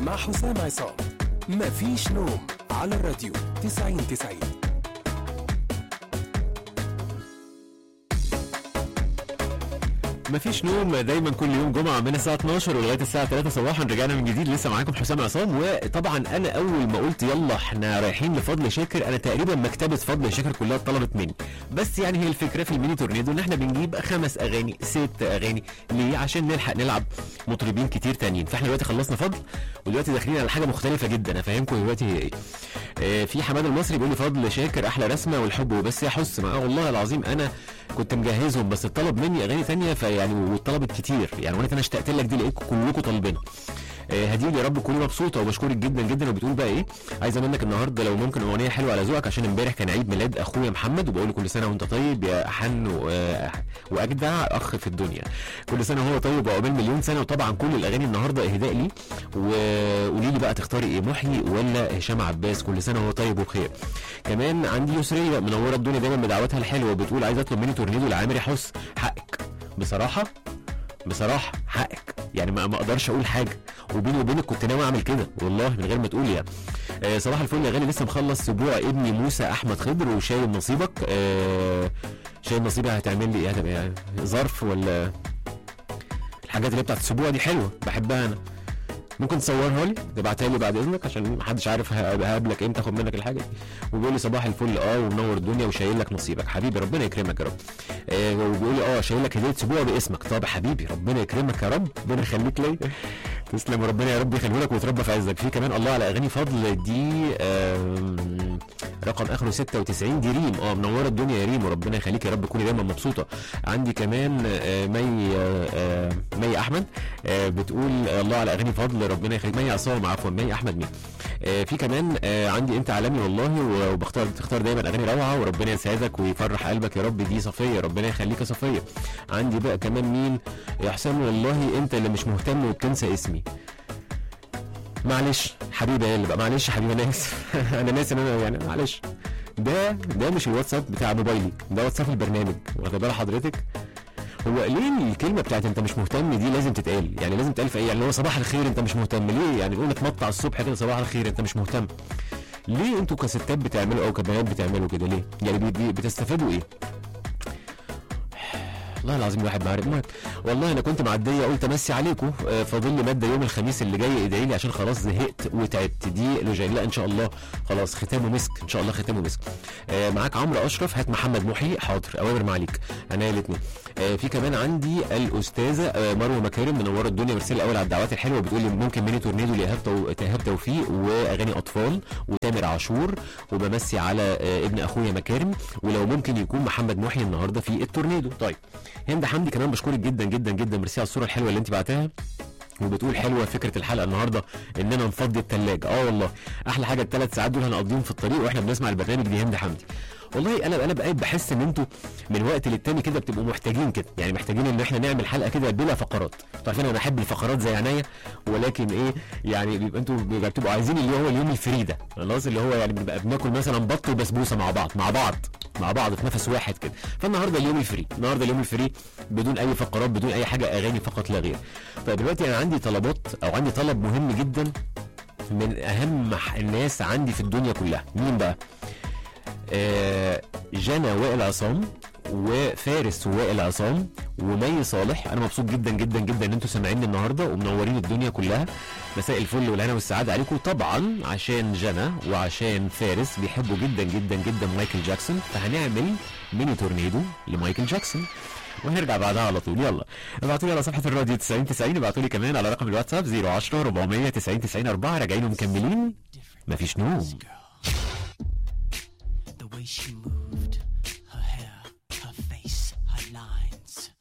مع حسام عصام مفيش نوم على الراديو 90 90 مفيش نوم دايما كل يوم جمعه من الساعه 12 ولغايه الساعه 3 صباحا رجعنا من جديد لسه معاكم حسام عصام وطبعا انا اول ما قلت يلا احنا رايحين لفضل شاكر انا تقريبا مكتبه فضل شاكر كلها اتطلبت مني بس يعني هي الفكره في الميني تورنيدو ان احنا بنجيب خمس اغاني ست اغاني ليه عشان نلحق نلعب مطربين كتير تانيين فاحنا دلوقتي خلصنا فضل ودلوقتي داخلين على حاجه مختلفه جدا افهمكم دلوقتي هي ايه آه، في حماد المصري بيقول لي فضل شاكر احلى رسمه والحب وبس يا حس ما والله العظيم انا كنت مجهزهم بس اتطلب مني اغاني تانية فيعني واتطلبت كتير يعني وانا انا اشتقت لك دي لقيتكم كلكم طالبينها آه، هديل يا رب تكوني مبسوطه وبشكرك جدا جدا وبتقول بقى ايه عايزه منك النهارده لو ممكن اغنيه حلوه على ذوقك عشان امبارح كان عيد ميلاد اخويا محمد وبقول له كل سنه وانت طيب يا احن و- آه، واجدع اخ في الدنيا كل سنه وهو طيب وعقبال مليون سنه وطبعا كل الاغاني النهارده اهداء لي وقولي لي بقى تختاري ايه محيي ولا هشام عباس كل سنه وهو طيب وبخير كمان عندي يسريه منوره الدنيا دايما بدعواتها الحلوه وبتقول عايزه اطلب مني تورنيدو لعامر يحس حقك بصراحه بصراحه حقك يعني ما ما اقدرش اقول حاجه وبيني وبينك كنت ناوي اعمل كده والله من غير ما تقول يعني آه صباح الفل يا غالي لسه مخلص اسبوع ابني موسى احمد خضر وشايل نصيبك آه شايل نصيبك هتعمل لي ايه هتبقى يعني ظرف ولا الحاجات اللي بتاعت الاسبوع دي حلوه بحبها انا ممكن تصورها لي تبعتها لي بعد اذنك عشان محدش عارف ه- هقابلك امتى اخد منك الحاجه دي وبيقول لي صباح الفل اه ومنور الدنيا وشايل لك نصيبك حبيبي ربنا يكرمك يا رب آه وبيقول لي اه شايل لك هديه اسبوع باسمك طب يا حبيبي ربنا يكرمك يا رب ربنا يخليك ليا تسلم وربنا يا رب يخليه لك ويتربى في عزك في كمان الله على اغاني فضل دي آم، رقم اخره 96 دي ريم اه منوره الدنيا يا ريم وربنا يخليك يا رب تكوني دايما مبسوطه عندي كمان آه، مي آه، آه، مي احمد آه، بتقول الله على اغاني فضل ربنا يخليك مي عصام عفوا مي احمد مين آه، في كمان آه، عندي انت عالمي والله وبختار بتختار دايما اغاني روعه وربنا يسعدك ويفرح قلبك يا رب دي صفيه ربنا يخليك يا صفيه عندي بقى كمان مين يا حسام والله انت اللي مش مهتم وبتنسى اسمي معلش حبيبي يا اللي بقى معلش يا حبيبي انا اسف انا ناسي ان انا يعني معلش ده ده مش الواتساب بتاع موبايلي ده واتساب البرنامج واخد بال حضرتك هو ليه الكلمه بتاعت انت مش مهتم دي لازم تتقال يعني لازم تتقال في ايه يعني هو صباح الخير انت مش مهتم ليه يعني نقول نتمطع الصبح كده صباح الخير انت مش مهتم ليه انتوا كستات بتعملوا او كبنات بتعملوا كده ليه يعني بي- بي- بتستفادوا ايه والله العظيم الواحد ما عارف المهم والله انا كنت معديه قلت امسي عليكم آه، فاضل لي ماده يوم الخميس اللي جاي ادعي لي عشان خلاص زهقت وتعبت دي لوجين لا ان شاء الله خلاص ختامه مسك ان شاء الله ختامه مسك آه، معاك عمرو اشرف هات محمد محي حاضر اوامر معاليك انا الاثنين في كمان عندي الاستاذه آه، مروه مكارم منوره الدنيا مرسله الاول على الدعوات الحلوه بتقول لي ممكن ميني تورنيدو لايهاب تو- ايهاب توفيق واغاني اطفال وتامر عاشور وبمسي على آه، ابن اخويا مكارم ولو ممكن يكون محمد محي النهارده في التورنيدو طيب هند حمدي كمان بشكرك جدا جدا جدا ميرسي على الصوره الحلوه اللي انت بعتها وبتقول حلوه فكره الحلقه النهارده اننا نفضي الثلاجه اه والله احلى حاجه الثلاث ساعات دول هنقضيهم في الطريق واحنا بنسمع البرنامج دي هند حمدي والله انا انا بقيت بحس ان انتوا من وقت للتاني كده بتبقوا محتاجين كده يعني محتاجين ان احنا نعمل حلقه كده بلا فقرات انتوا عارفين انا بحب الفقرات زي عينيا ولكن ايه يعني بيبقى انتوا بيبقى بتبقوا عايزين اللي هو اليوم الفري ده خلاص اللي هو يعني بنبقى بناكل مثلا بط وبسبوسه مع بعض مع بعض مع بعض في نفس واحد كده فالنهارده اليوم الفري النهارده اليوم الفري بدون اي فقرات بدون اي حاجه اغاني فقط لا غير طيب دلوقتي انا عندي طلبات او عندي طلب مهم جدا من اهم ح- الناس عندي في الدنيا كلها مين بقى آه جنى وائل عصام وفارس وائل عصام ومي صالح انا مبسوط جدا جدا جدا ان انتوا سامعيني النهارده ومنورين الدنيا كلها مساء الفل والهنا والسعاده عليكم طبعا عشان جنى وعشان فارس بيحبوا جدا جدا جدا مايكل جاكسون فهنعمل ميني تورنيدو لمايكل جاكسون وهنرجع بعدها على طول يلا ابعتوا لي على صفحه الراديو 90 90 ابعتوا لي كمان على رقم الواتساب 010 400 90 90 4 راجعين ومكملين مفيش نوم The way she moves.